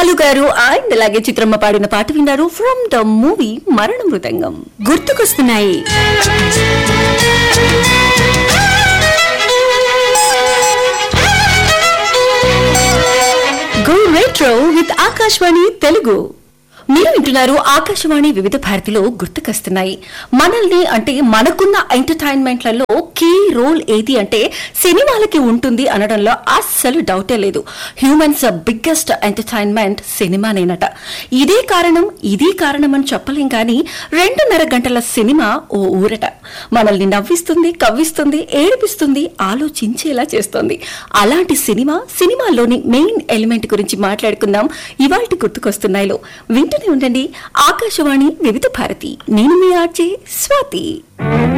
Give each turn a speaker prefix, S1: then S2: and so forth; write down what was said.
S1: బాలు గారు అండ్ అలాగే చిత్రమ్మ పాడిన పాట విన్నారు from the movie Marana Mrudangam
S2: గుర్తుకొస్తున్నాయి
S1: go retro with Akashvani Telugu మీరు వింటున్నారు ఆకాశవాణి వివిధ భారతిలో గుర్తుకొస్తున్నాయి మనల్ని అంటే మనకున్న ఎంటర్టైన్మెంట్లలో కీ రోల్ ఏది అంటే సినిమాలకి ఉంటుంది అనడంలో అస్సలు డౌటే లేదు హ్యూమన్స్ బిగ్గెస్ట్ ఎంటర్టైన్మెంట్ సినిమానేనట ఇదే కారణం ఇదే కారణం అని చెప్పలేం కానీ రెండున్నర గంటల సినిమా ఓ ఊరట మనల్ని నవ్విస్తుంది కవ్విస్తుంది ఏడిపిస్తుంది ఆలోచించేలా చేస్తుంది అలాంటి సినిమా సినిమాలోని మెయిన్ ఎలిమెంట్ గురించి మాట్లాడుకుందాం ఇవాళ గుర్తుకొస్తున్నాయిలో వింటూనే ఉండండి ఆకాశవాణి వివిధ భారతి నేను మీ ఆర్జే స్వాతి